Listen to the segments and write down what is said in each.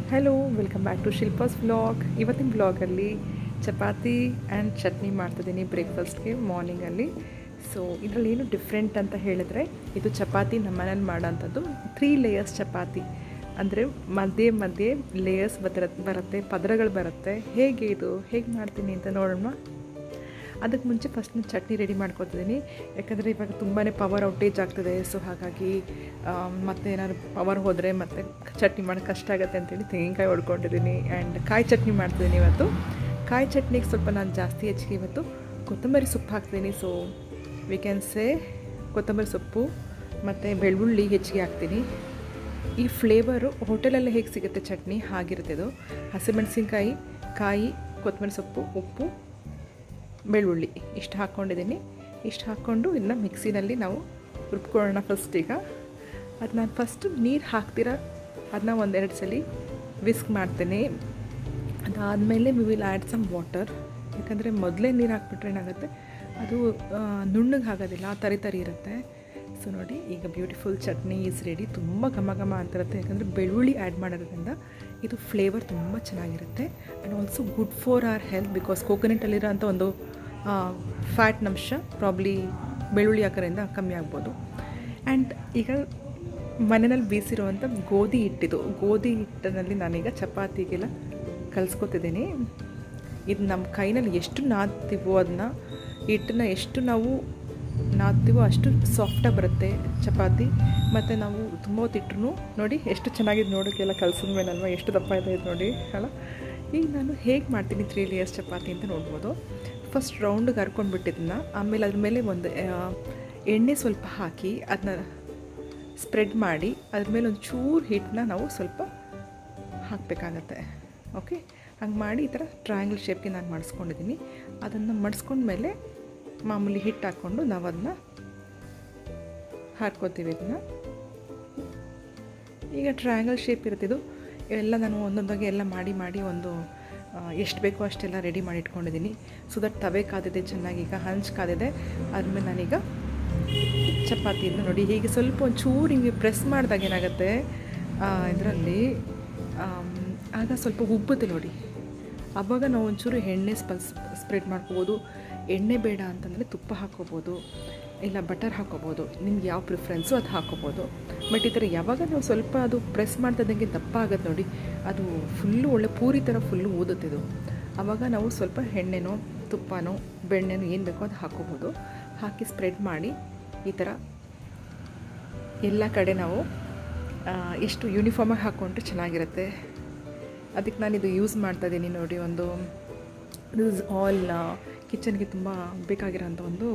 hello welcome back to Shilpa's vlog ಇವತ್ತಿನ ವ್ಲಾಗಲ್ಲಿ chapati and chutney ಮಾಡ್ತಿದ್ದೀನಿ ಬ್ರೇಕ್ಫಾಸ್ಟ್ಗೆ ಮಾರ್ನಿಂಗಲ್ಲಿ ಸೊ ಇದರಲ್ಲಿ ಏನು ಡಿಫ್ರೆಂಟ್ ಅಂತ ಹೇಳಿದ್ರೆ ಇದು ಚಪಾತಿ ನಮ್ಮ ಮನೇಲಿ ಮಾಡೋಂಥದ್ದು ತ್ರೀ ಲೇಯರ್ಸ್ ಚಪಾತಿ ಅಂದರೆ ಮಧ್ಯೆ ಮಧ್ಯೆ ಲೇಯರ್ಸ್ ಬರ ಬರುತ್ತೆ ಪದರಗಳು ಬರುತ್ತೆ ಹೇಗೆ ಇದು ಹೇಗೆ ಮಾಡ್ತೀನಿ ಅಂತ ನೋಡೋಣ ಅದಕ್ಕೆ ಮುಂಚೆ ಫಸ್ಟ್ ನಾನು ಚಟ್ನಿ ರೆಡಿ ಮಾಡ್ಕೊತಿದ್ದೀನಿ ಯಾಕಂದರೆ ಇವಾಗ ತುಂಬಾ ಪವರ್ ಔಟೇಜ್ ಆಗ್ತದೆ ಸೊ ಹಾಗಾಗಿ ಮತ್ತೆ ಏನಾದ್ರು ಪವರ್ ಹೋದರೆ ಮತ್ತೆ ಚಟ್ನಿ ಮಾಡೋಕ್ಕೆ ಕಷ್ಟ ಆಗುತ್ತೆ ಅಂತೇಳಿ ತೆಂಗಿನಕಾಯಿ ಹೊಡ್ಕೊಂಡಿದ್ದೀನಿ ಆ್ಯಂಡ್ ಕಾಯಿ ಚಟ್ನಿ ಮಾಡ್ತಿದ್ದೀನಿ ಇವತ್ತು ಕಾಯಿ ಚಟ್ನಿಗೆ ಸ್ವಲ್ಪ ನಾನು ಜಾಸ್ತಿ ಹೆಚ್ಚಿಗೆ ಇವತ್ತು ಕೊತ್ತಂಬರಿ ಸೊಪ್ಪು ಹಾಕ್ತೀನಿ ಸೊ ವಿ ಕ್ಯಾನ್ ಸೇ ಕೊತ್ತಂಬರಿ ಸೊಪ್ಪು ಮತ್ತು ಬೆಳ್ಳುಳ್ಳಿ ಹೆಚ್ಚಿಗೆ ಹಾಕ್ತೀನಿ ಈ ಫ್ಲೇವರು ಹೋಟೆಲಲ್ಲಿ ಹೇಗೆ ಸಿಗುತ್ತೆ ಚಟ್ನಿ ಹಾಗಿರುತ್ತೆ ಇದು ಹಸಿಮೆಣಸಿನ್ಕಾಯಿ ಕಾಯಿ ಕೊತ್ತಂಬರಿ ಸೊಪ್ಪು ಉಪ್ಪು ಬೆಳ್ಳುಳ್ಳಿ ಇಷ್ಟು ಹಾಕ್ಕೊಂಡಿದ್ದೀನಿ ಇಷ್ಟು ಹಾಕ್ಕೊಂಡು ಇನ್ನು ಮಿಕ್ಸಿನಲ್ಲಿ ನಾವು ರುಬ್ಕೊಳ್ಳೋಣ ಫಸ್ಟ್ ಈಗ ಅದು ನಾನು ಫಸ್ಟು ನೀರು ಹಾಕ್ತೀರ ಅದನ್ನ ಒಂದೆರಡು ಸಲ ವಿಸ್ಕ್ ಮಾಡ್ತೇನೆ ಅದಾದಮೇಲೆ we will add some water ಯಾಕಂದರೆ ಮೊದಲೇ ನೀರು ಹಾಕ್ಬಿಟ್ರೆ ಏನಾಗುತ್ತೆ ಅದು ನುಣ್ಣಗೆ ಆಗೋದಿಲ್ಲ ಆ ತರಿ ತರಿ ಇರುತ್ತೆ ಸೊ ನೋಡಿ ಈಗ ಬ್ಯೂಟಿಫುಲ್ ಚಟ್ನಿ ಈಸ್ ರೆಡಿ ತುಂಬ ಘಮ ಘಮ ಅಂತಿರುತ್ತೆ ಯಾಕಂದರೆ ಬೆಳ್ಳುಳ್ಳಿ ಆ್ಯಡ್ ಮಾಡೋದ್ರಿಂದ ಇದು ಫ್ಲೇವರ್ ತುಂಬ ಚೆನ್ನಾಗಿರುತ್ತೆ and also good for our health because ಕೋಕೋನಟಲ್ಲಿರೋ ಅಂಥ ಒಂದು ಫ್ಯಾಟ್ ಅಂಶ ಪ್ರಾಬ್ಲಿ ಬೆಳ್ಳುಳ್ಳಿ ಹಾಕೋದ್ರಿಂದ ಕಮ್ಮಿ ಆಗ್ಬೋದು ಆ್ಯಂಡ್ ಈಗ ಮನೆಯಲ್ಲಿ ಬೀಸಿರುವಂಥ ಗೋಧಿ ಹಿಟ್ಟಿದು ಗೋಧಿ ಹಿಟ್ಟಿನಲ್ಲಿ ನಾನೀಗ ಚಪಾತಿಗೆಲ್ಲ ಕಲಿಸ್ಕೊತಿದ್ದೀನಿ ಇದು ನಮ್ಮ ಕೈನಲ್ಲಿ ಎಷ್ಟು ನಾದ್ತೀವೋ ಅದನ್ನ ಹಿಟ್ಟನ್ನ ಎಷ್ಟು ನಾವು ನಾದ್ತೀವೋ ಅಷ್ಟು ಸಾಫ್ಟಾಗಿ ಬರುತ್ತೆ ಚಪಾತಿ ಮತ್ತು ನಾವು ತುಂಬ ಹೊತ್ತಿಟ್ರು ನೋಡಿ ಎಷ್ಟು ಚೆನ್ನಾಗಿದೆ ನೋಡೋಕ್ಕೆಲ್ಲ ಕಲ್ಸಿದ ಮೇಲೆ ಅಲ್ವಾ ಎಷ್ಟು ದಪ್ಪ ಇದೆ ಇದು ನೋಡಿ ಅಲ್ಲ ಈಗ ನಾನು ಹೇಗೆ ಮಾಡ್ತೀನಿ ತ್ರೀ ಲೇಯರ್ಸ್ ಚಪಾತಿ ಅಂತ ನೋಡ್ಬೋದು ಫಸ್ಟ್ ರೌಂಡಿಗೆ ಹರ್ಕೊಂಡ್ಬಿಟ್ಟಿದ್ದನ್ನ ಆಮೇಲೆ ಅದ್ರ ಮೇಲೆ ಒಂದು ಎಣ್ಣೆ ಸ್ವಲ್ಪ ಹಾಕಿ ಅದನ್ನ ಸ್ಪ್ರೆಡ್ ಮಾಡಿ ಅದ್ರ ಮೇಲೆ ಒಂದು ಚೂರು ಹಿಟ್ಟನ್ನ ನಾವು ಸ್ವಲ್ಪ ಹಾಕಬೇಕಾಗತ್ತೆ ಓಕೆ ಹಂಗೆ ಮಾಡಿ ಈ ಥರ ಟ್ರಯಾಂಗಲ್ ಶೇಪ್ಗೆ ನಾನು ಮಾಡಿಸ್ಕೊಂಡಿದ್ದೀನಿ ಅದನ್ನು ಮಡಿಸ್ಕೊಂಡ್ಮೇಲೆ ಮಾಮೂಲಿ ಹಿಟ್ಟು ಹಾಕ್ಕೊಂಡು ನಾವು ಅದನ್ನ ಹಾಕ್ಕೋತೀವಿ ಇದನ್ನ ಈಗ ಟ್ರಯಾಂಗಲ್ ಶೇಪ್ ಇರ್ತಿದ್ದು ಎಲ್ಲ ನಾನು ಒಂದೊಂದಾಗಿ ಎಲ್ಲ ಮಾಡಿ ಮಾಡಿ ಒಂದು ಎಷ್ಟು ಬೇಕೋ ಅಷ್ಟೆಲ್ಲ ರೆಡಿ ಮಾಡಿ ಇಟ್ಕೊಂಡಿದ್ದೀನಿ ಸೊ ದಟ್ ತವೆ ಕಾದಿದೆ ಚೆನ್ನಾಗಿ ಈಗ ಹಂಚ್ ಕಾದಿದೆ ಅದ್ಮೇಲೆ ನಾನೀಗ ಚಪಾತಿಯನ್ನು ನೋಡಿ ಹೀಗೆ ಸ್ವಲ್ಪ ಒಂದು ಚೂರು ಹಿಂಗೆ ಪ್ರೆಸ್ ಮಾಡಿದಾಗ ಏನಾಗುತ್ತೆ ಇದರಲ್ಲಿ ಆಗ ಸ್ವಲ್ಪ ಉಬ್ಬುತ್ತೆ ನೋಡಿ ಆವಾಗ ನಾವು ಒಂಚೂರು ಎಣ್ಣೆ ಸ್ಪಲ್ಸ್ ಸ್ಪ್ರೆಡ್ ಮಾಡ್ಕೋಬೋದು ಎಣ್ಣೆ ಬೇಡ ಅಂತಂದರೆ ತುಪ್ಪ ಹಾಕ್ಕೋಬೋದು ಇಲ್ಲ ಬಟರ್ ಹಾಕ್ಕೋಬೋದು ನಿಮ್ಗೆ ಯಾವ ಪ್ರಿಫ್ರೆನ್ಸು ಅದು ಹಾಕ್ಕೋಬೋದು ಬಟ್ ಈ ಥರ ಯಾವಾಗ ನಾವು ಸ್ವಲ್ಪ ಅದು ಪ್ರೆಸ್ ಮಾಡ್ತಿದ್ದಂಗೆ ದಪ್ಪ ಆಗುತ್ತೆ ನೋಡಿ ಅದು ಫುಲ್ಲು ಒಳ್ಳೆ ಪೂರಿ ಥರ ಫುಲ್ಲು ಊದುತ್ತಿದ್ದು ಆವಾಗ ನಾವು ಸ್ವಲ್ಪ ಎಣ್ಣೆನೋ ತುಪ್ಪನೋ ಬೆಣ್ಣೆನೋ ಏನು ಬೇಕೋ ಅದು ಹಾಕ್ಕೋಬೋದು ಹಾಕಿ ಸ್ಪ್ರೆಡ್ ಮಾಡಿ ಈ ಥರ ಎಲ್ಲ ಕಡೆ ನಾವು ಎಷ್ಟು ಯೂನಿಫಾರ್ಮಾಗಿ ಹಾಕ್ಕೊಂಡ್ರೆ ಚೆನ್ನಾಗಿರುತ್ತೆ ಅದಕ್ಕೆ ನಾನಿದು ಯೂಸ್ ಮಾಡ್ತಾಯಿದ್ದೀನಿ ನೋಡಿ ಒಂದು ದಿಸ್ ಆಲ್ ಕಿಚನ್ಗೆ ತುಂಬ ಬೇಕಾಗಿರೋಂಥ ಒಂದು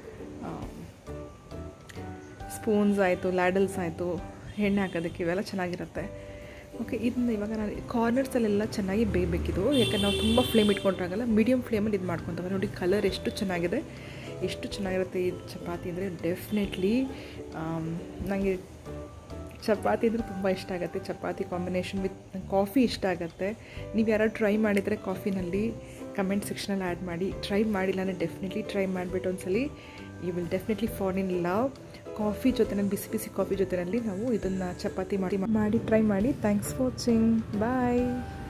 ಸ್ಪೂನ್ಸ್ ಆಯಿತು ಲ್ಯಾಡಲ್ಸ್ ಆಯಿತು ಎಣ್ಣೆ ಹಾಕೋದಕ್ಕೆ ಇವೆಲ್ಲ ಚೆನ್ನಾಗಿರುತ್ತೆ ಓಕೆ ಇದನ್ನ ಇವಾಗ ನಾನು ಕಾರ್ನರ್ಸಲ್ಲೆಲ್ಲ ಚೆನ್ನಾಗಿ ಬೇಯಬೇಕಿದು ಯಾಕಂದ್ರೆ ನಾವು ತುಂಬ ಫ್ಲೇಮ್ ಇಟ್ಕೊಂಡ್ರಾಗಲ್ಲ ಮೀಡಿಯಮ್ ಫ್ಲೇಮಲ್ಲಿ ಇದು ಮಾಡ್ಕೊತವೆ ನೋಡಿ ಕಲರ್ ಎಷ್ಟು ಚೆನ್ನಾಗಿದೆ ಎಷ್ಟು ಚೆನ್ನಾಗಿರುತ್ತೆ ಈ ಚಪಾತಿ ಅಂದರೆ ಡೆಫಿನೆಟ್ಲಿ ನನಗೆ ಚಪಾತಿ ಅಂದರೆ ತುಂಬ ಇಷ್ಟ ಆಗುತ್ತೆ ಚಪಾತಿ ಕಾಂಬಿನೇಷನ್ ವಿತ್ ಕಾಫಿ ಇಷ್ಟ ಆಗುತ್ತೆ ನೀವು ಯಾರು ಟ್ರೈ ಮಾಡಿದರೆ ಕಾಫಿನಲ್ಲಿ ಕಮೆಂಟ್ ಸೆಕ್ಷನಲ್ಲಿ ಆ್ಯಡ್ ಮಾಡಿ ಟ್ರೈ ಮಾಡಿಲ್ಲ ಅಂದರೆ ಡೆಫಿನೆಟ್ಲಿ ಟ್ರೈ ಮಾಡಿಬಿಟ್ಟು ಒಂದ್ಸಲಿ you will definitely fall in love coffee ಜೊತೆನಲ್ಲಿ ಬಿಸಿ ಬಿಸಿ ಕಾಫಿ ಜೊತೆಯಲ್ಲಿ ನಾವು ಇದನ್ನು ಚಪಾತಿ ಮಾಡಿ ಮಾಡಿ ಟ್ರೈ ಮಾಡಿ ಥ್ಯಾಂಕ್ಸ್ ಫಾರ್ ವಾಚಿಂಗ್ ಬಾಯ್